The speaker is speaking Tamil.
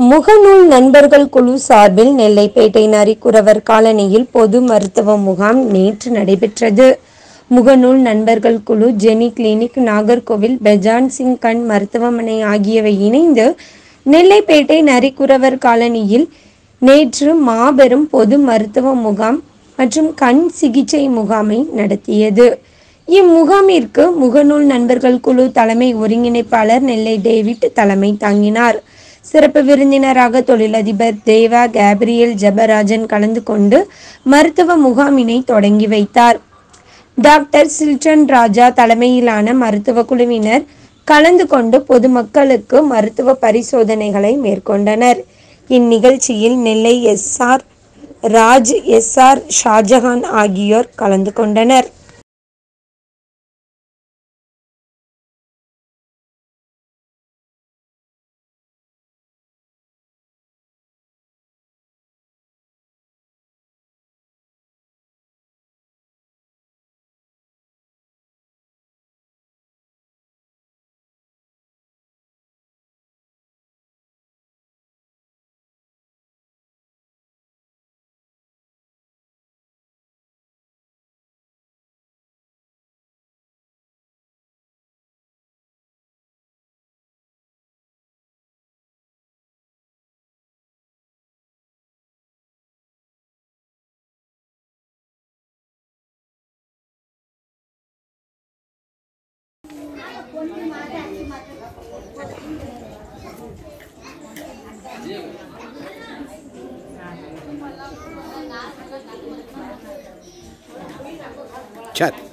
முகநூல் நண்பர்கள் குழு சார்பில் நெல்லைப்பேட்டை நரிக்குறவர் காலனியில் பொது மருத்துவ முகாம் நேற்று நடைபெற்றது முகநூல் நண்பர்கள் குழு ஜெனி கிளினிக் நாகர்கோவில் பெஜான் சிங் கண் மருத்துவமனை ஆகியவை இணைந்து நெல்லைப்பேட்டை நரிக்குறவர் காலனியில் நேற்று மாபெரும் பொது மருத்துவ முகாம் மற்றும் கண் சிகிச்சை முகாமை நடத்தியது இம்முகாமிற்கு முகநூல் நண்பர்கள் குழு தலைமை ஒருங்கிணைப்பாளர் நெல்லை டேவிட் தலைமை தாங்கினார் சிறப்பு விருந்தினராக தொழிலதிபர் தேவா கேப்ரியல் ஜெபராஜன் கலந்து கொண்டு மருத்துவ முகாமினை தொடங்கி வைத்தார் டாக்டர் சில்டன் ராஜா தலைமையிலான மருத்துவ குழுவினர் கலந்து கொண்டு பொதுமக்களுக்கு மருத்துவ பரிசோதனைகளை மேற்கொண்டனர் இந்நிகழ்ச்சியில் நெல்லை எஸ்ஆர் ராஜ் எஸ்ஆர் ஷாஜஹான் ஆகியோர் கலந்து கொண்டனர் Chat.